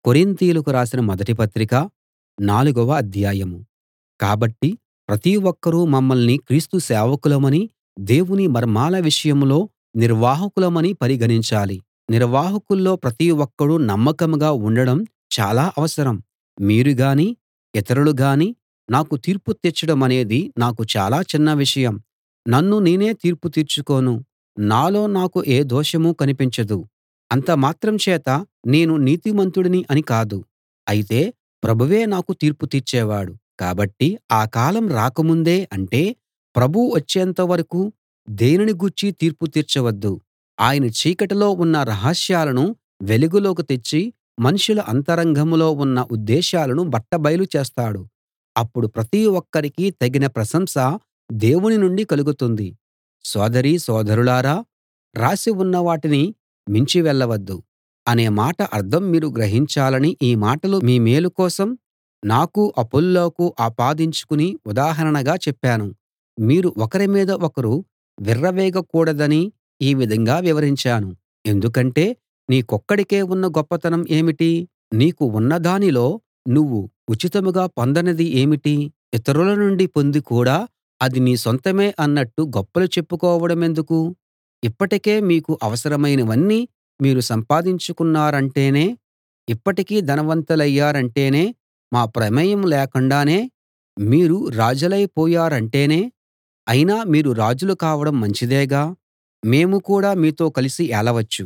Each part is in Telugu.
కొరింతీయులకు రాసిన మొదటి పత్రిక నాలుగవ అధ్యాయం కాబట్టి ప్రతి ఒక్కరూ మమ్మల్ని క్రీస్తు సేవకులమని దేవుని మర్మాల విషయంలో నిర్వాహకులమని పరిగణించాలి నిర్వాహకుల్లో ప్రతి ఒక్కడూ నమ్మకంగా ఉండడం చాలా అవసరం మీరు గానీ ఇతరులు గానీ నాకు తీర్పు తీర్చడమనేది నాకు చాలా చిన్న విషయం నన్ను నేనే తీర్పు తీర్చుకోను నాలో నాకు ఏ దోషమూ కనిపించదు అంత మాత్రం చేత నేను నీతిమంతుడిని అని కాదు అయితే ప్రభువే నాకు తీర్పు తీర్చేవాడు కాబట్టి ఆ కాలం రాకముందే అంటే ప్రభువు వచ్చేంత వరకూ దేనిని గూర్చీ తీర్పు తీర్చవద్దు ఆయన చీకటిలో ఉన్న రహస్యాలను వెలుగులోకి తెచ్చి మనుషుల అంతరంగంలో ఉన్న ఉద్దేశాలను బట్టబయలు చేస్తాడు అప్పుడు ప్రతి ఒక్కరికీ తగిన ప్రశంస దేవుని నుండి కలుగుతుంది సోదరీ సోదరులారా రాసి ఉన్న వాటిని మించి వెళ్ళవద్దు అనే మాట అర్థం మీరు గ్రహించాలని ఈ మాటలు మీ మేలు కోసం నాకు అపొల్లోకు ఆపాదించుకుని ఉదాహరణగా చెప్పాను మీరు ఒకరి మీద ఒకరు విర్రవీగకూడదని ఈ విధంగా వివరించాను ఎందుకంటే నీకొక్కడికే ఉన్న గొప్పతనం ఏమిటి నీకు ఉన్నదానిలో నువ్వు ఉచితంగా పొందనిది ఏమిటి ఇతరుల నుండి పొంది కూడా అది నీ సొంతమే అన్నట్టు గొప్పలు చెప్పుకోవడమెందుకు ఇప్పటికే మీకు అవసరమైనవన్నీ మీరు సంపాదించుకున్నారంటేనే ఇప్పటికి ధనవంతులయ్యారంటేనే మా ప్రమేయం లేకుండానే మీరు రాజులైపోయారంటేనే అయినా మీరు రాజులు కావడం మంచిదేగా మేము కూడా మీతో కలిసి ఏలవచ్చు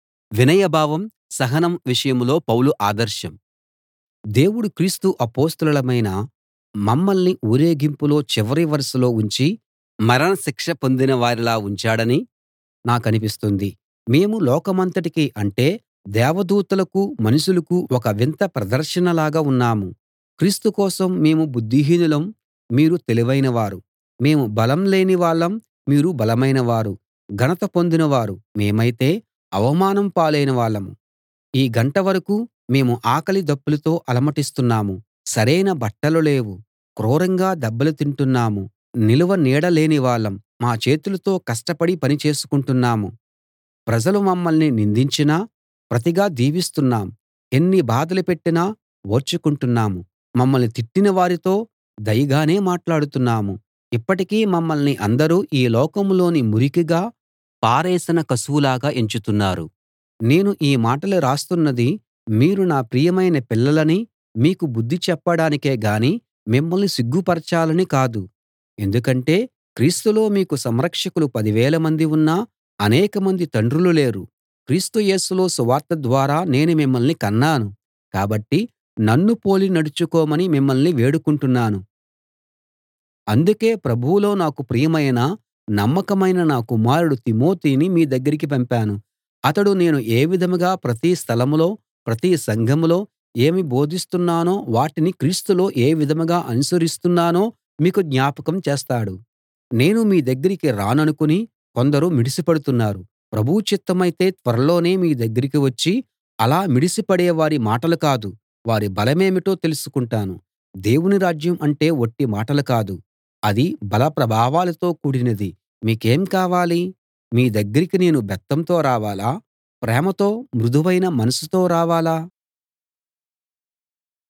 వినయభావం సహనం విషయంలో పౌలు ఆదర్శం దేవుడు క్రీస్తు అపొస్తలులమైన మమ్మల్ని ఊరేగింపులో చివరి వరుసలో ఉంచి మరణశిక్ష పొందిన వారిలా ఉంచాడని నాకనిపిస్తుంది మేము లోకమంతటికీ అంటే దేవదూతలకు మనుషులకు ఒక వింత ప్రదర్శనలాగా ఉన్నాము క్రీస్తు కోసం మేము బుద్ధిహీనులం మీరు తెలివైనవారు మేము బలం లేని వాళ్ళం మీరు బలమైన వారు ఘనత పొందినవారు మేమైతే అవమానం పాలైన వాళ్ళం ఈ గంట వరకూ మేము ఆకలి దప్పులతో అలమటిస్తున్నాము సరైన బట్టలు లేవు క్రూరంగా దెబ్బలు తింటున్నాము నిలువ నీడ లేని వాళ్ళం మా చేతులతో కష్టపడి పని చేసుకుంటున్నాము ప్రజలు మమ్మల్ని నిందించినా ప్రతిగా దీవిస్తున్నాం ఎన్ని బాధలు పెట్టినా ఓర్చుకుంటున్నాము మమ్మల్ని తిట్టిన వారితో దయగానే మాట్లాడుతున్నాము ఇప్పటికీ మమ్మల్ని అందరూ ఈ లోకంలోని మురికిగా పారేసిన కసువులాగా ఎంచుతున్నారు నేను ఈ మాటలు రాస్తున్నది మీరు నా ప్రియమైన పిల్లలని మీకు బుద్ధి చెప్పడానికే గాని మిమ్మల్ని సిగ్గుపరచాలని కాదు ఎందుకంటే క్రీస్తులో మీకు సంరక్షకులు పదివేల మంది ఉన్నా అనేకమంది తండ్రులు లేరు క్రీస్తు యేసులో సువార్త ద్వారా నేను మిమ్మల్ని కన్నాను కాబట్టి నన్ను పోలి నడుచుకోమని మిమ్మల్ని వేడుకుంటున్నాను అందుకే ప్రభువులో నాకు ప్రియమైన నమ్మకమైన నా కుమారుడు తిమోతిని మీ దగ్గరికి పంపాను అతడు నేను ఏ విధంగా ప్రతి స్థలంలో ప్రతి సంఘంలో ఏమి బోధిస్తున్నానో వాటిని క్రీస్తులో ఏ విధంగా అనుసరిస్తున్నానో మీకు జ్ఞాపకం చేస్తాడు నేను మీ దగ్గరికి రాననుకుని కొందరు మిడిసిపడుతున్నారు ప్రభువు చిత్తమైతే త్వరలోనే మీ దగ్గరికి వచ్చి అలా మిడిసిపడే వారి మాటలు కాదు వారి బలమేమిటో తెలుసుకుంటాను దేవుని రాజ్యం అంటే వట్టి మాటలు కాదు అది బల ప్రభావాలతో కూడినది మీకేం కావాలి మీ దగ్గరికి నేను బెత్తంతో రావాలా ప్రేమతో మృదువైన మనసుతో రావాలా